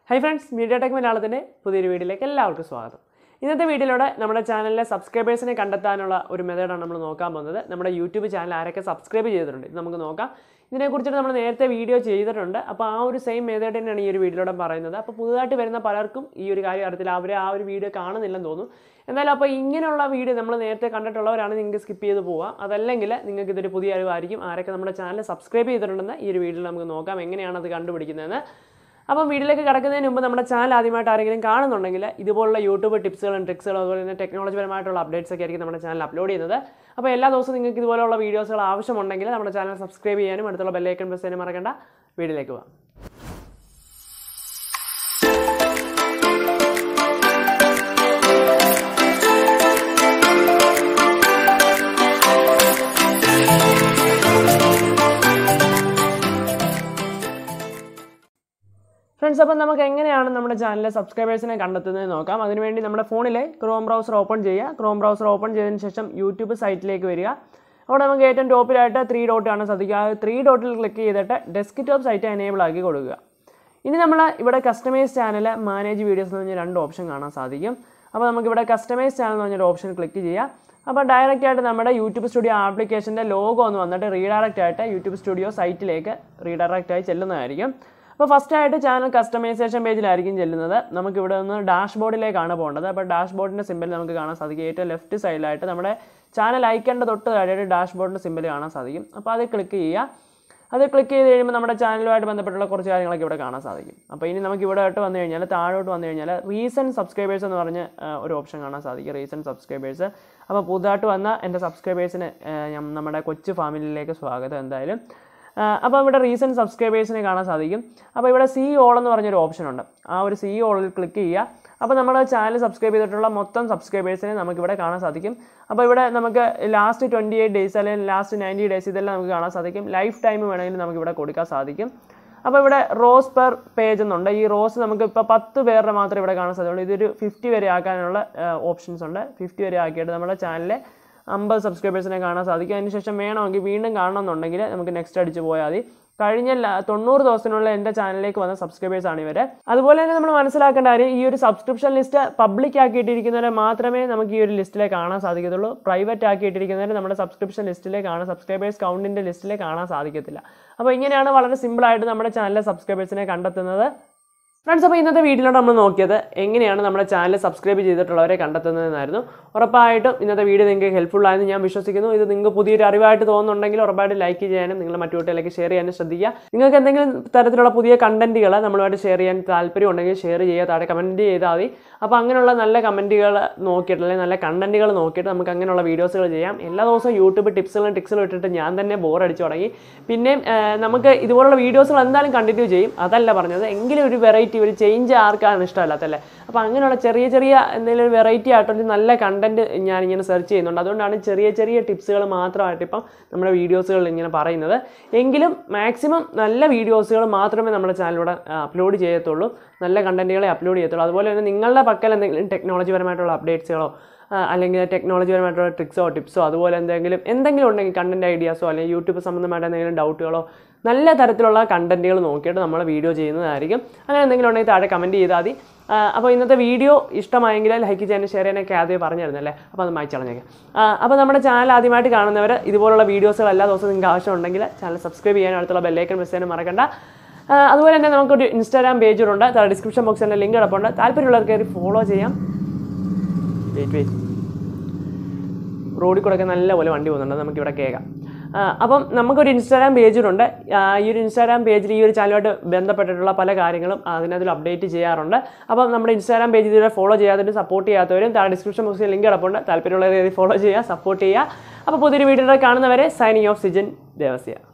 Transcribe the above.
hi friends media tech മലയാളത്തിൻ്റെ പുതിയൊരു വീഡിയോയിലേക്ക് എല്ലാവർക്കും സ്വാഗതം ഇന്നത്തെ വീഡിയോയിലൂടെ നമ്മുടെ ചാനലിലെ സബ്സ്ക്രൈബേഴ്സിനെ കണ്ടെത്താനുള്ള ഒരു മെത്തേഡാണ് നമ്മൾ നോക്കാൻ പോകുന്നത് നമ്മുടെ യൂട്യൂബ് ചാനൽ ആരൊക്കെ സബ്സ്ക്രൈബ് ചെയ്തിട്ടുണ്ട് ഇത് നമുക്ക് നോക്കാം ഇതിനെക്കുറിച്ചിട്ട് നമ്മൾ നേരത്തെ വീഡിയോ ചെയ്തിട്ടുണ്ട് അപ്പോൾ ആ ഒരു സെയിം മെത്തേഡ് തന്നെയാണ് ഈ ഒരു വീഡിയോയിലൂടെ പറയുന്നത് അപ്പോൾ പുതുതായിട്ട് വരുന്ന പലർക്കും ഈ ഒരു കാര്യം അറിയത്തില്ല അവർ ആ ഒരു വീഡിയോ കാണുന്നില്ലെന്ന് തോന്നുന്നു എന്നാലും അപ്പോൾ ഇങ്ങനെയുള്ള വീഡിയോ നമ്മൾ നേരത്തെ കണ്ടിട്ടുള്ളവരാണ് നിങ്ങൾക്ക് സ്കിപ്പ് ചെയ്ത് പോവുക അതല്ലെങ്കിൽ നിങ്ങൾക്ക് ഇതൊരു പുതിയ അറിവായിരിക്കും ആരൊക്കെ നമ്മുടെ ചാനൽ സബ്സ്ക്രൈബ് ചെയ്തിട്ടുണ്ടെന്ന് ഈ ഒരു വീഡിയോയിൽ നമുക്ക് നോക്കാം എങ്ങനെയാണ് അത് കണ്ടുപിടിക്കുന്നതെന്ന് അപ്പം വീഡിയോയിലേക്ക് കിടക്കുന്നതിന് മുമ്പ് നമ്മുടെ ചാനൽ ആദ്യമായിട്ട് ആരെങ്കിലും കാണുന്നുണ്ടെങ്കിൽ ഇതുപോലുള്ള യൂട്യൂബ് ടിപ്സുകളും ട്രിക്സുകളും അതുപോലെ തന്നെ ടെക്നോളജി പരമായിട്ടുള്ള അപ്ഡേറ്റ്സ് ഒക്കെ ആയിരിക്കും നമ്മുടെ ചാനൽ അപ്ലോഡ് ചെയ്യുന്നത് അപ്പോൾ എല്ലാ ദിവസവും നിങ്ങൾക്ക് ഇതുപോലുള്ള വീഡിയോസുകൾ ആവശ്യമുണ്ടെങ്കിൽ നമ്മുടെ ചാനൽ സബ്സ്ക്രൈബ് ചെയ്യാനും അടുത്തുള്ള ബെല്ലൈക്കൺ പ്രസ് ചെയ്യാനും മറക്കേണ്ട വീഡിയോയിലേക്ക് പോകാം ഫ്രണ്ട്സ് അപ്പം നമുക്ക് എങ്ങനെയാണ് നമ്മുടെ ചാനലിലെ സബ്സ്ക്രൈബേഴ്സിനെ കണ്ടെത്തുന്നത് നോക്കാം അതിനുവേണ്ടി നമ്മുടെ ഫോണിലെ ക്രോം ബ്രൗസർ ഓപ്പൺ ചെയ്യുക ക്രോം ബ്രൗസർ ഓപ്പൺ ചെയ്തതിന് ശേഷം യൂട്യൂബ് സൈറ്റിലേക്ക് വരിക അവിടെ നമുക്ക് ഏറ്റവും ടോപ്പിലായിട്ട് ത്രീ ഡോട്ട് ആണ് സാധിക്കുക ആ ത്രീ ഡോട്ടിൽ ക്ലിക്ക് ചെയ്തിട്ട് ഡെസ്ക് ടോപ്പ് സൈറ്റ് എനേബിൾ ആക്കി കൊടുക്കുക ഇനി നമ്മൾ ഇവിടെ കസ്റ്റമൈസ് ചാനൽ മാനേജ് വീഡിയോസ് എന്ന് പറഞ്ഞ രണ്ട് ഓപ്ഷൻ കാണാൻ സാധിക്കും അപ്പോൾ നമുക്കിവിടെ കസ്റ്റമൈസ് ചാനൽ എന്ന് പറഞ്ഞൊരു ഓപ്ഷൻ ക്ലിക്ക് ചെയ്യാം അപ്പോൾ ഡയറക്റ്റ് ആയിട്ട് നമ്മുടെ യൂട്യൂബ് സ്റ്റുഡിയോ ആപ്ലിക്കേഷൻ്റെ ലോഗോ ഒന്ന് വന്നിട്ട് റീഡയറക്റ്റ് ആയിട്ട് യൂട്യൂബ് സ്റ്റുഡിയോ സൈറ്റിലേക്ക് റീഡയറക്റ്റ് ആയി ചെല്ലുന്നതായിരിക്കും അപ്പോൾ ഫസ്റ്റ് ആയിട്ട് ചാനൽ കസ്റ്റമൈസേഷൻ പേജിലായിരിക്കും ചെല്ലുന്നത് നമുക്ക് ഇവിടെ നിന്ന് ഡാഷ് ബോർഡിലേക്കാണ് പോകേണ്ടത് അപ്പോൾ ഡാഷ് ബോർഡിൻ്റെ സിമ്പിൾ നമുക്ക് കാണാൻ സാധിക്കും ഏറ്റവും ലെഫ്റ്റ് സൈഡിലായിട്ട് നമ്മുടെ ചാനൽ ഐക്കണ്ട തൊട്ട് താഴെയായിട്ട് ഡാഷ് ബോർഡിൻ്റെ സിമ്പിൾ കാണാൻ സാധിക്കും അപ്പോൾ അത് ക്ലിക്ക് ചെയ്യുക അത് ക്ലിക്ക് ചെയ്ത് കഴിയുമ്പോൾ നമ്മുടെ ചാനലുമായിട്ട് ബന്ധപ്പെട്ടുള്ള കുറച്ച് കാര്യങ്ങളൊക്കെ ഇവിടെ കാണാൻ സാധിക്കും അപ്പോൾ ഇനി നമുക്ക് ഇവിടെ ആയിട്ട് വന്നു കഴിഞ്ഞാൽ താഴോട്ട് വന്നു കഴിഞ്ഞാൽ റീസെൻറ്റ് സബ്സ്ക്രൈബേഴ്സ് എന്ന് പറഞ്ഞ് ആ, ഒരു ഓപ്ഷൻ കാണാൻ സാധിക്കും റീസെൻറ്റ് സബ്സ്ക്രൈബേഴ്സ് അപ്പോൾ പുതുതായിട്ട് വന്ന എൻ്റെ സബ്സ്ക്രൈബേഴ്സിന് നമ്മുടെ കൊച്ചു ഫാമിലിയിലേക്ക് സ്വാഗതം എന്തായാലും ആ, അപ്പോൾ ഇവിടെ റീസെൻറ്റ് സബ്സ്ക്രൈബേഴ്സിനെ കാണാൻ സാധിക്കും അപ്പോൾ ഇവിടെ സി ഓൾ എന്ന് പറഞ്ഞൊരു ഓപ്ഷൻ ഉണ്ട് ആ ഒരു സി ഓളിൽ ക്ലിക്ക് ചെയ്യുക അപ്പോൾ നമ്മുടെ ചാനൽ സബ്സ്ക്രൈബ് ചെയ്തിട്ടുള്ള മൊത്തം സബ്സ്ക്രൈബേഴ്സിനെ നമുക്കിവിടെ കാണാൻ സാധിക്കും അപ്പോൾ ഇവിടെ നമുക്ക് ലാസ്റ്റ് ട്വൻറ്റി എയ്റ്റ് ഡേയ്സ് അല്ലെങ്കിൽ ലാസ്റ്റ് നയൻറ്റി ഡേയ്സ് ഇതെല്ലാം നമുക്ക് കാണാൻ സാധിക്കും ലൈഫ് ടൈം വേണമെങ്കിൽ നമുക്കിവിടെ കൊടുക്കാൻ സാധിക്കും അപ്പോൾ ഇവിടെ റോസ് പെർ പേജ് എന്നുണ്ട് ഈ റോസ് നമുക്ക് ഇപ്പോൾ പത്ത് പേരുടെ മാത്രമേ ഇവിടെ കാണാൻ സാധിക്കുള്ളൂ ഇതൊരു ഫിഫ്റ്റി വരെ ആക്കാനുള്ള ഓപ്ഷൻസ് ഉണ്ട് ഫിഫ്റ്റി വരെ ആക്കിയിട്ട് നമ്മുടെ ചാനലിലെ അമ്പത് സബ്സ്ക്രൈബേഴ്സിനെ കാണാൻ സാധിക്കും അതിനുശേഷം വേണമെങ്കിൽ വീണ്ടും കാണണമെന്നുണ്ടെങ്കിൽ നമുക്ക് നെക്സ്റ്റ് അടിച്ച് പോയാൽ മതി കഴിഞ്ഞ ല- തൊണ്ണൂറ് ദിവസത്തിനുള്ള എൻ്റെ ചാനലിലേക്ക് വന്ന സബ്സ്ക്രൈബേഴ്സ് ആണ് ഇവർ അതുപോലെ തന്നെ നമ്മൾ മനസ്സിലാക്കേണ്ട കാര്യം ഈ ഒരു സബ്സ്ക്രിപ്ഷൻ ലിസ്റ്റ് പബ്ലിക് ആക്കിയിട്ടിരിക്കുന്നവരെ മാത്രമേ നമുക്ക് ഈ ഒരു ലിസ്റ്റിലെ കാണാൻ സാധിക്കത്തുള്ളൂ പ്രൈവറ്റ് ആക്കിയിട്ടിരിക്കുന്നവരെ നമ്മുടെ സബ്സ്ക്രിപ്ഷൻ ലിസ്റ്റിലെ കാണാൻ സബ്സ്ക്രൈബേഴ്സ് കൗണ്ടിൻ്റെ ലിസ്റ്റിലെ കാണാൻ സാധിക്കത്തില്ല അപ്പോൾ ഇങ്ങനെയാണ് വളരെ സിമ്പിളായിട്ട് നമ്മുടെ ചാനലിലെ സബ്സ്ക്രൈബേഴ്സിനെ കണ്ടെത്തുന്നത് ഫ്രണ്ട്സ് അപ്പോൾ ഇന്നത്തെ വീഡിയോയിലൂടെ നമ്മൾ നോക്കിയത് എങ്ങനെയാണ് നമ്മുടെ ചാനൽ സബ്സ്ക്രൈബ് ചെയ്തിട്ടുള്ളവരെ കണ്ടെത്തുന്നതെന്നായിരുന്നു ഉറപ്പായിട്ടും ഇന്നത്തെ വീഡിയോ നിങ്ങൾക്ക് ഹെൽപ്ഫുൾ ആയെന്ന് ഞാൻ വിശ്വസിക്കുന്നു ഇത് നിങ്ങൾക്ക് പുതിയൊരു അറിവായിട്ട് തോന്നുന്നുണ്ടെങ്കിൽ ഉറപ്പായിട്ട് ലൈക്ക് ചെയ്യാനും നിങ്ങൾ മറ്റു കുട്ടികളിലേക്ക് ഷെയർ ചെയ്യാനും ശ്രദ്ധിക്കുക നിങ്ങൾക്ക് എന്തെങ്കിലും തരത്തിലുള്ള പുതിയ കണ്ടന്റുകൾ നമ്മളുമായിട്ട് ഷെയർ ചെയ്യാൻ താല്പര്യം ഉണ്ടെങ്കിൽ ഷെയർ ചെയ്യുക താഴെ കമൻറ്റ് ചെയ്താൽ മതി അപ്പോൾ അങ്ങനെയുള്ള നല്ല കമൻറ്റുകൾ നോക്കിയിട്ട് അല്ലെങ്കിൽ നല്ല കണ്ടന്റുകൾ നോക്കിയിട്ട് നമുക്ക് അങ്ങനെയുള്ള വീഡിയോസുകൾ ചെയ്യാം എല്ലാ ദിവസവും യൂട്യൂബ് ടിപ്സുകളും ടിക്സുകളും ഇട്ടിട്ട് ഞാൻ തന്നെ ബോർ അടിച്ചു തുടങ്ങി പിന്നെയും ആ, നമുക്ക് ഇതുപോലുള്ള വീഡിയോസുകൾ എന്തായാലും കണ്ടിന്യൂ ചെയ്യും അതല്ല പറഞ്ഞത് എങ്കിലും ഒരു വെറൈറ്റി ഒരു ചേഞ്ച് ആർക്കാണ് ഇഷ്ടമല്ലാത്തല്ലേ അപ്പോൾ അങ്ങനെയുള്ള ചെറിയ ചെറിയ എന്തെങ്കിലും ഒരു വെറൈറ്റി ആയിട്ടൊരു നല്ല കണ്ടന്റ് ഞാനിങ്ങനെ സെർച്ച് ചെയ്യുന്നുണ്ട് അതുകൊണ്ടാണ് ചെറിയ ചെറിയ ടിപ്സുകൾ മാത്രമായിട്ട് ഇപ്പം നമ്മുടെ വീഡിയോസുകളിൽ ഇങ്ങനെ പറയുന്നത് എങ്കിലും മാക്സിമം നല്ല വീഡിയോസുകൾ മാത്രമേ നമ്മുടെ ചാനലിലൂടെ അപ്ലോഡ് ചെയ്യത്തുള്ളൂ നല്ല കണ്ടന്റുകളെ അപ്ലോഡ് ചെയ്യത്തുള്ളൂ അതുപോലെ തന്നെ നിങ്ങളുടെ പക്കൽ എന്തെങ്കിലും ടെക്നോളജി പരമായിട്ടുള്ള അപ്ഡേറ്റ്സുകളോ ആ, അല്ലെങ്കിൽ ടെക്നോളജി പരമായിട്ടുള്ള ട്രിക്സോ ടിപ്സോ അതുപോലെ എന്തെങ്കിലും എന്തെങ്കിലും ഉണ്ടെങ്കിൽ കണ്ടന്റ് ഐഡിയാസോ അല്ലെങ്കിൽ യൂട്യൂബ് സംബന്ധമായിട്ട് എന്തെങ്കിലും ഡൗട്ടുകളോ നല്ല തരത്തിലുള്ള കണ്ടന്റുകൾ നോക്കിയിട്ട് നമ്മൾ വീഡിയോ ചെയ്യുന്നതായിരിക്കും അങ്ങനെ എന്തെങ്കിലും ഉണ്ടെങ്കിൽ താഴെ കമൻറ്റ് ചെയ്താൽ മതി ആ, അപ്പോൾ ഇന്നത്തെ വീഡിയോ ഇഷ്ടമായെങ്കിൽ ലൈക്ക് ചെയ്യാനും ഷെയർ ചെയ്യാനൊക്കെ ആദ്യം പറഞ്ഞിരുന്നല്ലേ അപ്പോൾ അത് മായിച്ചളഞ്ഞേക്കാം അപ്പോൾ നമ്മുടെ ചാനൽ ആദ്യമായിട്ട് കാണുന്നവർ ഇതുപോലുള്ള വീഡിയോസുകൾ എല്ലാ ദിവസവും നിങ്ങൾക്ക് ആവശ്യമുണ്ടെങ്കിൽ ചാനൽ സബ്സ്ക്രൈബ് ചെയ്യാൻ അടുത്തുള്ള ബെല്ലൈക്കൺ പ്രസ് ചെയ്യാനും മറക്കണ്ട ആ, അതുപോലെ തന്നെ നമുക്കൊരു ഇൻസ്റ്റാഗ്രാം പേജുണ്ട് താഴെ ഡിസ്ക്രിപ്ഷൻ ബോക്സിൽ ലിങ്ക് കിടപ്പുണ്ട് താല്പര്യമുള്ളവർക്ക് കയറി ഫോളോ ചെയ്യാം വെയിറ്റ് വെയിറ്റ് റോഡിൽ കൂടെ ഒക്കെ നല്ലപോലെ വണ്ടി പോകുന്നുണ്ട് അത് നമുക്കിവിടെ കേൾക്കാം ആ, അപ്പം നമുക്കൊരു ഇൻസ്റ്റാഗ്രാം പേജിലുണ്ട് ആ, ഈ ഒരു ഇൻസ്റ്റാഗ്രാം പേജിൽ ഈ ഒരു ചാനലുമായിട്ട് ബന്ധപ്പെട്ടിട്ടുള്ള പല കാര്യങ്ങളും അതിനകത്തിൽ അപ്ഡേറ്റ് ചെയ്യാറുണ്ട് അപ്പം നമ്മുടെ ഇൻസ്റ്റാഗ്രാം പേജ് ഇതുവരെ ഫോളോ ചെയ്യാത്തവരും സപ്പോർട്ട് ചെയ്യാത്തവരും താഴെ ഡിസ്ക്രിപ്ഷൻ ബോക്സിൽ ലിങ്ക് കിടപ്പുണ്ട് താല്പര്യമുള്ളവരെ ഫോളോ ചെയ്യുക സപ്പോർട്ട് ചെയ്യുക അപ്പോൾ പുതിയൊരു വീഡിയോ കാണുന്നവരെ സൈനിങ് ഓഫ് സിജൻ ദേവസ്യ